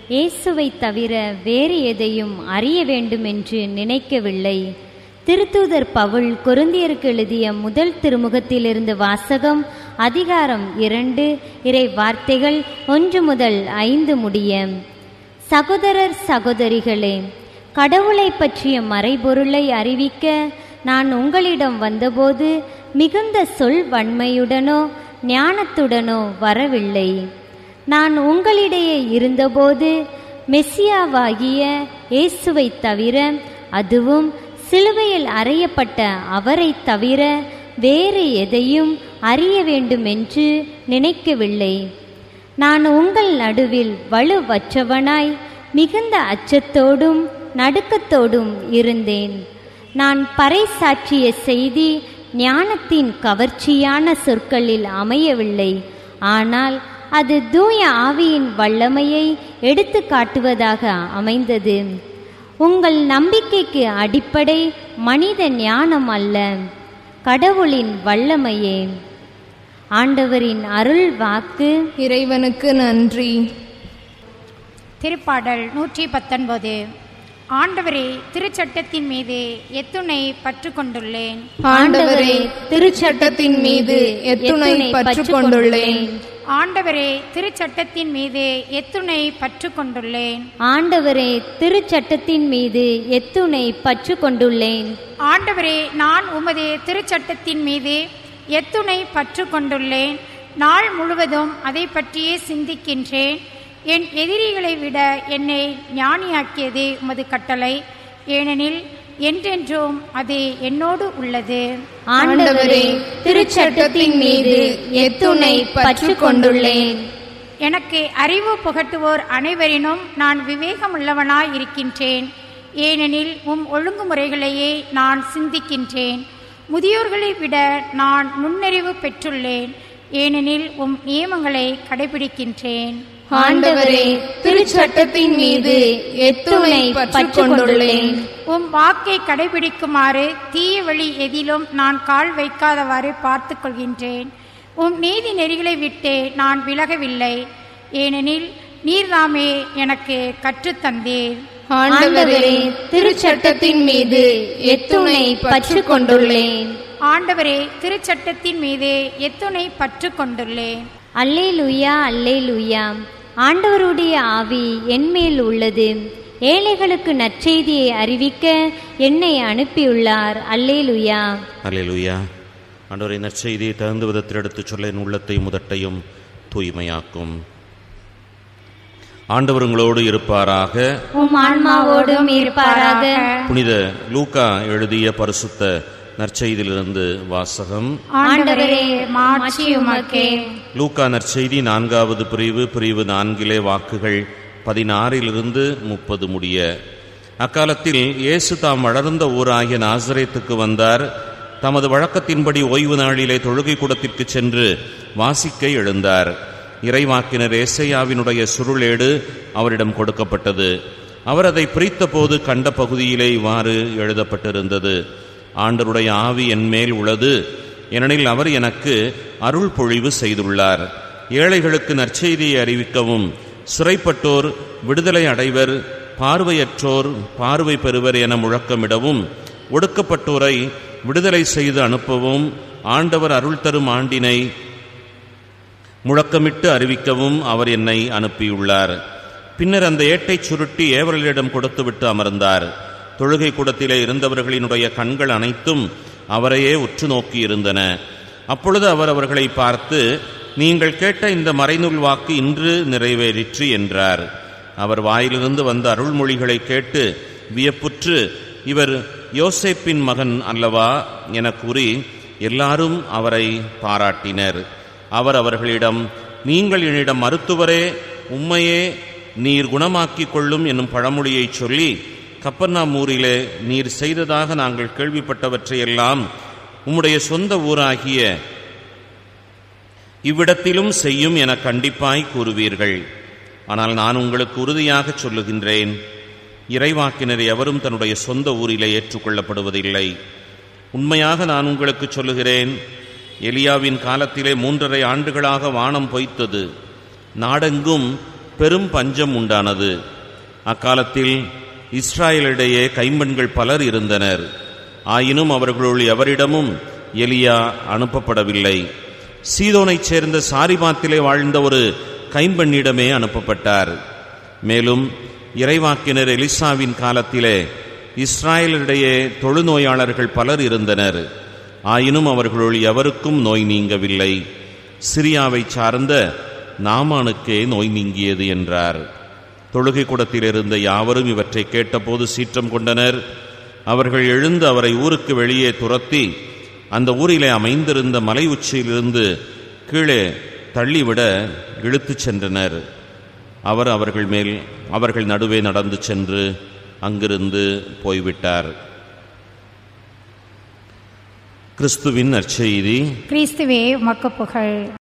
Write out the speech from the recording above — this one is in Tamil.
இயேசுவை தவிர வேறு எதையும் அறிய வேண்டும் என்று நினைக்கவில்லை திருத்தூதர் பவுல் கொருந்தியருக்கு எழுதிய முதல் திருமுகத்திலிருந்து வாசகம் அதிகாரம் இரண்டு இறை வார்த்தைகள் ஒன்று முதல் ஐந்து முடிய சகோதரர் சகோதரிகளே கடவுளை பற்றிய மறைபொருளை அறிவிக்க நான் உங்களிடம் வந்தபோது மிகுந்த சொல் வன்மையுடனோ ஞானத்துடனோ வரவில்லை நான் உங்களிடையே இருந்தபோது மெஸ்ஸியாவாகிய இயேசுவை தவிர அதுவும் சிலுவையில் அறையப்பட்ட அவரை தவிர வேறு எதையும் அறிய வேண்டுமென்று நினைக்கவில்லை நான் உங்கள் நடுவில் வலுவற்றவனாய் மிகுந்த அச்சத்தோடும் நடுக்கத்தோடும் இருந்தேன் நான் பறைசாற்றிய செய்தி ஞானத்தின் கவர்ச்சியான சொற்களில் அமையவில்லை ஆனால் அது தூய ஆவியின் வல்லமையை எடுத்து காட்டுவதாக அமைந்தது உங்கள் நம்பிக்கைக்கு அடிப்படை மனித ஞானம் அல்ல கடவுளின் வல்லமையே ஆண்டவரின் அருள் வாக்கு இறைவனுக்கு நன்றி திருப்பாடல் நூற்றி பத்தொன்பது ஆண்டவரே திருச்சட்டத்தின் மீது எத்துணை பற்று கொண்டுள்ளேன் ஆண்டவரே திருச்சட்டத்தின் மீது எத்துணை பற்று கொண்டுள்ளேன் ஆண்டவரே திருச்சட்டத்தின் மீது எத்துணை பற்று கொண்டுள்ளேன் ஆண்டவரே திருச்சட்டத்தின் மீது எத்துணை பற்று கொண்டுள்ளேன் ஆண்டவரே நான் உமது திருச்சட்டத்தின் மீது எத்துணை பற்று கொண்டுள்ளேன் நாள் முழுவதும் அதை பற்றியே சிந்திக்கின்றேன் என் எதிரிகளை விட என்னை ஞானியாக்கியது உமது கட்டளை ஏனெனில் என்றென்றும் அது என்னோடு உள்ளது ஆண்டவரே திருச்சட்டத்தின் மீது எத்துணை பற்று கொண்டுள்ளேன் எனக்கு அறிவு புகட்டுவோர் அனைவரினும் நான் விவேகமுள்ளவனாய் இருக்கின்றேன் ஏனெனில் உம் ஒழுங்குமுறைகளையே நான் சிந்திக்கின்றேன் முதியோர்களை விட நான் நுண்ணறிவு பெற்றுள்ளேன் ஏனெனில் உம் நியமங்களை கடைபிடிக்கின்றேன் ஆண்டவரே திருச்சட்டத்தின் மீது எத்துணை பற்று கொண்டுள்ளேன் உம் வாக்கை கடைபிடிக்குமாறு தீய வழி எதிலும் நான் கால் வைக்காதவாறு பார்த்துக் கொள்கின்றேன் உம் நீதி நெறிகளை விட்டு நான் விலகவில்லை ஏனெனில் நீர்தாமே எனக்கு கற்றுத்தந்தீர் ஆண்டவரே திருச்சட்டத்தின் மீது எத்துணை பற்று கொண்டுள்ளேன் ஆண்டவரே திருச்சட்டத்தின் மீது எத்துணை பற்று கொண்டுள்ளேன் அல்லேலூயா அல்லேலூயா ஆண்டவருடைய ஆவி என்மேல் உள்ளது ஏழைகளுக்கு நற்செய்தியை அறிவிக்க என்னை அனுப்பியுள்ளார் அல்லேலூயா அல்லேலூயா ஆண்டவரை நற்செய்தியை தகுந்த விதத்தில் எடுத்துச் சொல்ல என் உள்ளத்தை முதட்டையும் தூய்மையாக்கும் ஆண்டவர் உங்களோடு இருப்பாராக உம் ஆன்மாவோடும் இருப்பாராக புனித லூக்கா எழுதிய பரிசுத்த நற்செய்தியிலிருந்து வாசகம் ஆண்டவரே மாட்சி உமக்கே லூக்கா நற்செய்தி நான்காவது பிரிவு பிரிவு நான்கிலே வாக்குகள் பதினாறிலிருந்து முப்பது முடிய அக்காலத்தில் இயேசு தாம் வளர்ந்த ஊராகிய நாசரேத்துக்கு வந்தார் தமது வழக்கத்தின்படி ஓய்வு நாளிலே தொழுகை கூடத்திற்கு சென்று வாசிக்க எழுந்தார் இறைவாக்கினர் ஏசையாவினுடைய சுருளேடு அவரிடம் கொடுக்கப்பட்டது அவர் அதை பிரித்தபோது கண்ட பகுதியிலே இவ்வாறு எழுதப்பட்டிருந்தது ஆண்டருடைய ஆவி என் மேல் உள்ளது ஏனெனில் அவர் எனக்கு அருள் பொழிவு செய்துள்ளார் ஏழைகளுக்கு நற்செய்தியை அறிவிக்கவும் சிறைப்பட்டோர் விடுதலை அடைவர் பார்வையற்றோர் பார்வை பெறுவர் என முழக்கமிடவும் ஒடுக்கப்பட்டோரை விடுதலை செய்து அனுப்பவும் ஆண்டவர் அருள் தரும் ஆண்டினை முழக்கமிட்டு அறிவிக்கவும் அவர் என்னை அனுப்பியுள்ளார் பின்னர் அந்த ஏட்டைச் சுருட்டி ஏவலரிடம் கொடுத்துவிட்டு அமர்ந்தார் தொழுகை கூடத்திலே இருந்தவர்களினுடைய கண்கள் அனைத்தும் அவரையே உற்று நோக்கி இருந்தன அப்பொழுது அவர் அவர்களை பார்த்து நீங்கள் கேட்ட இந்த மறைநூல் வாக்கு இன்று நிறைவேறிற்று என்றார் அவர் வாயிலிருந்து வந்த அருள்மொழிகளை கேட்டு வியப்புற்று இவர் யோசேப்பின் மகன் அல்லவா என கூறி எல்லாரும் அவரை பாராட்டினர் அவர் அவர்களிடம் நீங்கள் என்னிடம் மருத்துவரே உம்மையே நீர் குணமாக்கிக் கொள்ளும் என்னும் பழமொழியைச் சொல்லி கப்பர்நாமூரிலே நீர் செய்ததாக நாங்கள் கேள்விப்பட்டவற்றையெல்லாம் உம்முடைய சொந்த ஊராகிய இவ்விடத்திலும் செய்யும் என கண்டிப்பாய் கூறுவீர்கள் ஆனால் நான் உங்களுக்கு உறுதியாகச் சொல்லுகின்றேன் இறைவாக்கினர் எவரும் தன்னுடைய சொந்த ஊரிலே ஏற்றுக்கொள்ளப்படுவதில்லை உண்மையாக நான் உங்களுக்கு சொல்லுகிறேன் எலியாவின் காலத்திலே மூன்றரை ஆண்டுகளாக வானம் பொய்த்தது நாடெங்கும் பெரும் பஞ்சம் உண்டானது அக்காலத்தில் இஸ்ராயலிடையே கைம்பெண்கள் பலர் இருந்தனர் ஆயினும் அவர்களுள் எவரிடமும் எலியா அனுப்பப்படவில்லை சீதோனைச் சேர்ந்த சாரிபாத்திலே வாழ்ந்த ஒரு கைம்பெண்ணிடமே அனுப்பப்பட்டார் மேலும் இறைவாக்கினர் எலிசாவின் காலத்திலே இஸ்ராயலிடையே தொழுநோயாளர்கள் பலர் இருந்தனர் ஆயினும் அவர்களுள் எவருக்கும் நோய் நீங்கவில்லை சிரியாவைச் சார்ந்த நாமானுக்கே நோய் நீங்கியது என்றார் தொழுகை கூடத்தில் இருந்த யாவரும் இவற்றை கேட்டபோது சீற்றம் கொண்டனர் அவர்கள் எழுந்து அவரை ஊருக்கு வெளியே துரத்தி அந்த ஊரிலே அமைந்திருந்த மலை உச்சியிலிருந்து கீழே தள்ளிவிட இழுத்துச் சென்றனர் அவர் அவர்கள் மேல் அவர்கள் நடுவே நடந்து சென்று அங்கிருந்து போய்விட்டார் கிறிஸ்துவின் நற்செய்தி கிறிஸ்துவே உமக்கு புகழ்